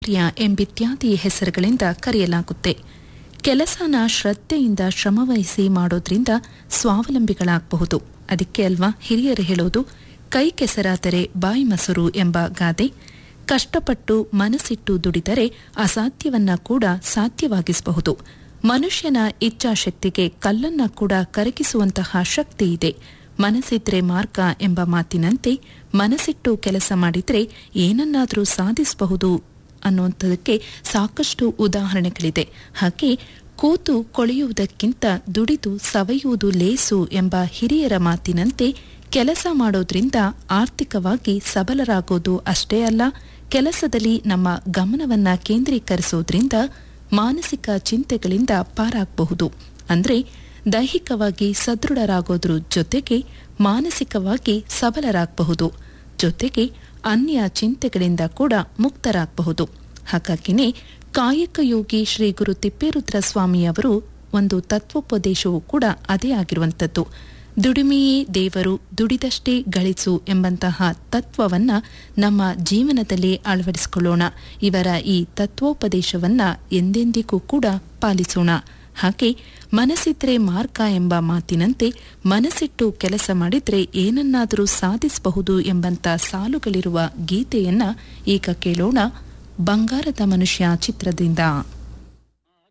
ಕ್ಷತ್ರಿಯ ಎಂಬಿತ್ಯಾದಿ ಹೆಸರುಗಳಿಂದ ಕರೆಯಲಾಗುತ್ತೆ ಕೆಲಸನ ಶ್ರದ್ಧೆಯಿಂದ ಶ್ರಮವಹಿಸಿ ಮಾಡೋದ್ರಿಂದ ಸ್ವಾವಲಂಬಿಗಳಾಗಬಹುದು ಅದಕ್ಕೆ ಅಲ್ವಾ ಹಿರಿಯರು ಹೇಳೋದು ಕೈ ಕೆಸರಾದರೆ ಬಾಯಿ ಮೊಸರು ಎಂಬ ಗಾದೆ ಕಷ್ಟಪಟ್ಟು ಮನಸ್ಸಿಟ್ಟು ದುಡಿದರೆ ಅಸಾಧ್ಯವನ್ನ ಕೂಡ ಸಾಧ್ಯವಾಗಿಸಬಹುದು ಮನುಷ್ಯನ ಇಚ್ಛಾಶಕ್ತಿಗೆ ಕಲ್ಲನ್ನ ಕೂಡ ಕರಗಿಸುವಂತಹ ಶಕ್ತಿ ಇದೆ ಮನಸ್ಸಿದ್ರೆ ಮಾರ್ಗ ಎಂಬ ಮಾತಿನಂತೆ ಮನಸ್ಸಿಟ್ಟು ಕೆಲಸ ಮಾಡಿದ್ರೆ ಏನನ್ನಾದರೂ ಸಾಧಿಸಬಹುದು ಅನ್ನುವಂಥದಕ್ಕೆ ಸಾಕಷ್ಟು ಉದಾಹರಣೆಗಳಿದೆ ಹಾಗೆ ಕೂತು ಕೊಳೆಯುವುದಕ್ಕಿಂತ ದುಡಿದು ಸವೆಯುವುದು ಲೇಸು ಎಂಬ ಹಿರಿಯರ ಮಾತಿನಂತೆ ಕೆಲಸ ಮಾಡೋದ್ರಿಂದ ಆರ್ಥಿಕವಾಗಿ ಸಬಲರಾಗೋದು ಅಷ್ಟೇ ಅಲ್ಲ ಕೆಲಸದಲ್ಲಿ ನಮ್ಮ ಗಮನವನ್ನ ಕೇಂದ್ರೀಕರಿಸೋದ್ರಿಂದ ಮಾನಸಿಕ ಚಿಂತೆಗಳಿಂದ ಪಾರಾಗಬಹುದು ಅಂದ್ರೆ ದೈಹಿಕವಾಗಿ ಸದೃಢರಾಗೋದ್ರ ಜೊತೆಗೆ ಮಾನಸಿಕವಾಗಿ ಸಬಲರಾಗಬಹುದು ಜೊತೆಗೆ ಅನ್ಯ ಚಿಂತೆಗಳಿಂದ ಕೂಡ ಮುಕ್ತರಾಗಬಹುದು ಹಾಗಾಗಿನೇ ಕಾಯಕ ಯೋಗಿ ಶ್ರೀ ಗುರು ತಿಪ್ಪೇರುದ್ರ ಸ್ವಾಮಿಯವರು ಒಂದು ತತ್ವೋಪದೇಶವೂ ಕೂಡ ಅದೇ ಆಗಿರುವಂಥದ್ದು ದುಡಿಮೆಯೇ ದೇವರು ದುಡಿದಷ್ಟೇ ಗಳಿಸು ಎಂಬಂತಹ ತತ್ವವನ್ನ ನಮ್ಮ ಜೀವನದಲ್ಲಿ ಅಳವಡಿಸಿಕೊಳ್ಳೋಣ ಇವರ ಈ ತತ್ವೋಪದೇಶವನ್ನ ಎಂದೆಂದಿಗೂ ಕೂಡ ಪಾಲಿಸೋಣ ಹಾಗೆ ಮನಸ್ಸಿದ್ರೆ ಮಾರ್ಗ ಎಂಬ ಮಾತಿನಂತೆ ಮನಸ್ಸಿಟ್ಟು ಕೆಲಸ ಮಾಡಿದ್ರೆ ಏನನ್ನಾದರೂ ಸಾಧಿಸಬಹುದು ಎಂಬಂತ ಸಾಲುಗಳಿರುವ ಗೀತೆಯನ್ನ ಈಗ ಕೇಳೋಣ ಬಂಗಾರದ ಮನುಷ್ಯ ಚಿತ್ರದಿಂದ